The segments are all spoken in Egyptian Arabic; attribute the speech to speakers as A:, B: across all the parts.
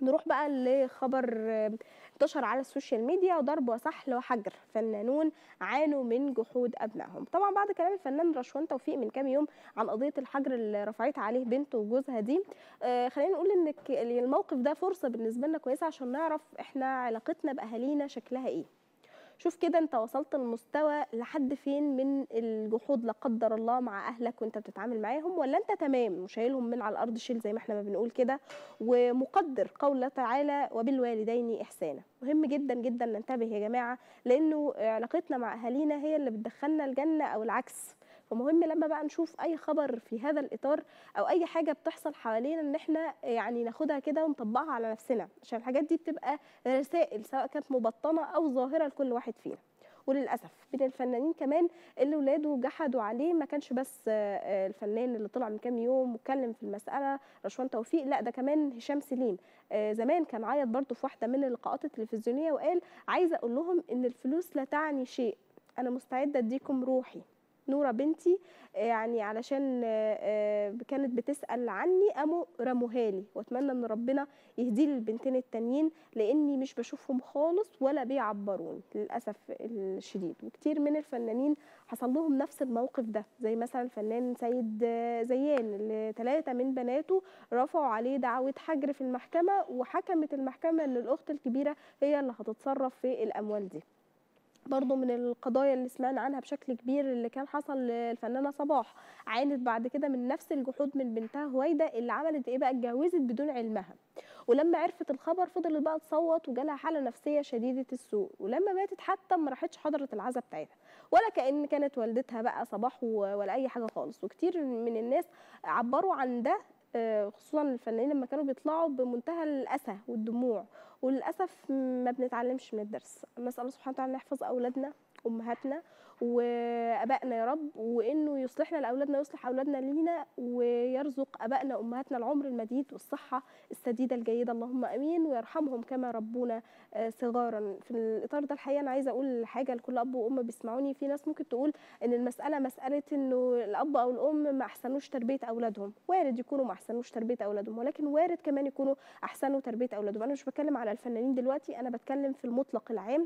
A: نروح بقى لخبر انتشر على السوشيال ميديا وضرب وسحل وحجر فنانون عانوا من جحود ابنائهم طبعا بعد كلام الفنان رشوان توفيق من كام يوم عن قضيه الحجر اللي رفعتها عليه بنته وجوزها دي آه خلينا نقول ان الموقف ده فرصه بالنسبه لنا كويسه عشان نعرف احنا علاقتنا باهالينا شكلها ايه شوف كده انت وصلت لمستوى لحد فين من الجحود لا قدر الله مع اهلك وانت بتتعامل معاهم ولا انت تمام وشايلهم من على الارض شيل زي ما احنا ما بنقول كده ومقدر قول الله تعالى وبالوالدين احسانا مهم جدا جدا ننتبه يا جماعه لانه علاقتنا مع اهالينا هي اللي بتدخلنا الجنه او العكس فمهم لما بقى نشوف اي خبر في هذا الاطار او اي حاجه بتحصل حوالينا ان احنا يعني ناخدها كده ونطبقها على نفسنا عشان الحاجات دي بتبقى رسائل سواء كانت مبطنه او ظاهره لكل واحد فينا وللاسف من الفنانين كمان اللي ولاده جحدوا عليه ما كانش بس الفنان اللي طلع من كام يوم واتكلم في المساله رشوان توفيق لا ده كمان هشام سليم زمان كان عيط برضه في واحده من اللقاءات التلفزيونيه وقال عايزه اقول لهم ان الفلوس لا تعني شيء انا مستعده اديكم روحي نوره بنتي يعني علشان كانت بتسال عني قاموا رموها لي واتمنى ان ربنا يهدي لي البنتين التانيين لاني مش بشوفهم خالص ولا بيعبروني للاسف الشديد وكتير من الفنانين حصل لهم نفس الموقف ده زي مثلا الفنان سيد زيان اللي ثلاثه من بناته رفعوا عليه دعوه حجر في المحكمه وحكمت المحكمه ان الاخت الكبيره هي اللي هتتصرف في الاموال دي برضه من القضايا اللي سمعنا عنها بشكل كبير اللي كان حصل للفنانه صباح عانت بعد كده من نفس الجحود من بنتها هويده اللي عملت ايه بقى اتجوزت بدون علمها ولما عرفت الخبر فضلت بقى تصوت وجالها حاله نفسيه شديده السوء ولما ماتت حتى ما راحتش حضرت العزاء بتاعتها ولا كان كانت والدتها بقى صباح ولا اي حاجه خالص وكتير من الناس عبروا عن ده خصوصا الفنانين لما كانوا بيطلعوا بمنتهى الاسى والدموع وللاسف ما بنتعلمش من الدرس نسال الله سبحانه وتعالى يحفظ اولادنا امهاتنا وابائنا يا رب وانه يصلحنا لاولادنا ويصلح اولادنا لينا ويرزق ابائنا وامهاتنا العمر المديد والصحه السديده الجيده اللهم امين ويرحمهم كما ربونا صغارا في الاطار ده الحقيقه انا عايزه اقول حاجه لكل اب وام بيسمعوني في ناس ممكن تقول ان المساله مساله انه الاب او الام ما احسنوش تربيه اولادهم وارد يكونوا ما احسنوش تربيه اولادهم ولكن وارد كمان يكونوا احسنوا تربيه اولادهم انا مش بتكلم على الفنانين دلوقتي انا بتكلم في المطلق العام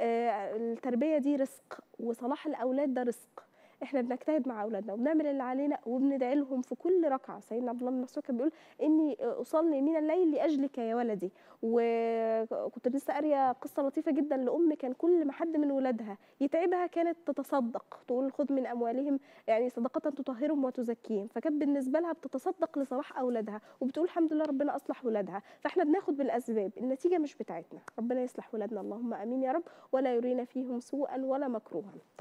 A: التربيه دي رزق وصلاح الاولاد ده رزق احنا بنجتهد مع اولادنا وبنعمل اللي علينا وبندعي لهم في كل ركعه سيدنا عبد الله بن مسعود كان بيقول اني اصلي من الليل لاجلك يا ولدي وكنت لسه قاريه قصه لطيفه جدا لام كان كل ما حد من ولادها يتعبها كانت تتصدق تقول خذ من اموالهم يعني صدقه تطهرهم وتزكيهم فكانت بالنسبه لها بتصدق لصلاح اولادها وبتقول الحمد لله ربنا اصلح ولادها فاحنا بناخد بالاسباب النتيجه مش بتاعتنا ربنا يصلح ولادنا اللهم امين يا رب ولا يرينا فيهم سوءا ولا مكروها